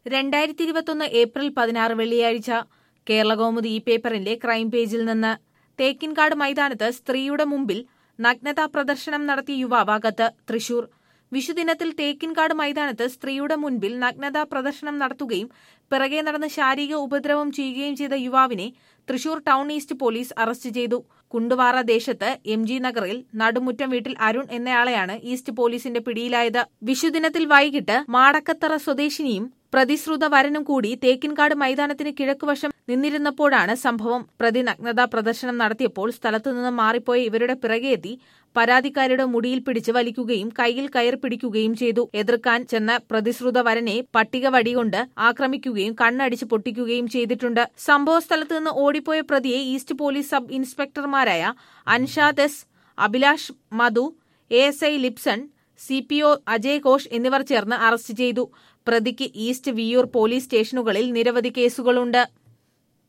രണ്ടായിരത്തി ഇരുപത്തൊന്ന് ഏപ്രിൽ പതിനാറ് വെള്ളിയാഴ്ച കേരളകൗമുദി ഈ പേപ്പറിന്റെ ക്രൈം പേജിൽ നിന്ന് തേക്കിൻകാട് മൈതാനത്ത് സ്ത്രീയുടെ മുമ്പിൽ നഗ്നതാ പ്രദർശനം നടത്തിയ യുവാവ് അകത്ത് തൃശൂർ വിഷുദിനത്തിൽ തേക്കിൻകാട് മൈതാനത്ത് സ്ത്രീയുടെ മുൻപിൽ നഗ്നതാ പ്രദർശനം നടത്തുകയും പിറകെ നടന്ന് ശാരീരിക ഉപദ്രവം ചെയ്യുകയും ചെയ്ത യുവാവിനെ Thrissur town east police arrest ചെയ്തു കുണ്ടുവാറ ദേശത്ത് എം ജി നഗറിൽ നടുമുറ്റം വീട്ടിൽ അരുൺ എന്നയാളെയാണ് ഈസ്റ്റ് പോലീസിന്റെ പിടിയിലായത് വിഷുദിനത്തിൽ വൈകിട്ട് മാടക്കത്തറ സ്വദേശിനിയും പ്രതിശ്രുത വരനും കൂടി തേക്കിൻകാട് മൈതാനത്തിന് കിഴക്കുവശം നിന്നിരുന്നപ്പോഴാണ് സംഭവം പ്രതി നഗ്നതാ പ്രദർശനം നടത്തിയപ്പോൾ സ്ഥലത്തുനിന്ന് മാറിപ്പോയ ഇവരുടെ പിറകെയെത്തി പരാതിക്കാരുടെ മുടിയിൽ പിടിച്ച് വലിക്കുകയും കൈയിൽ കയർ പിടിക്കുകയും ചെയ്തു എതിർക്കാൻ ചെന്ന പ്രതിശ്രുത വരനെ പട്ടിക വടികൊണ്ട് ആക്രമിക്കുകയും കണ്ണടിച്ച് പൊട്ടിക്കുകയും ചെയ്തിട്ടുണ്ട് സംഭവ സ്ഥലത്ത് നിന്ന് ഓടിപ്പോയ പ്രതിയെ ഈസ്റ്റ് പോലീസ് സബ് ഇൻസ്പെക്ടർമാരായ Anshad S Abhilash Madhu A S I Lipson C P O Ajay Ghosh എന്നിവർ ചേർന്ന് അറസ്റ്റ് ചെയ്തു പ്രതിക്ക് ഈസ്റ്റ് വിയൂർ പോലീസ് സ്റ്റേഷനുകളിൽ നിരവധി കേസുകളുണ്ട്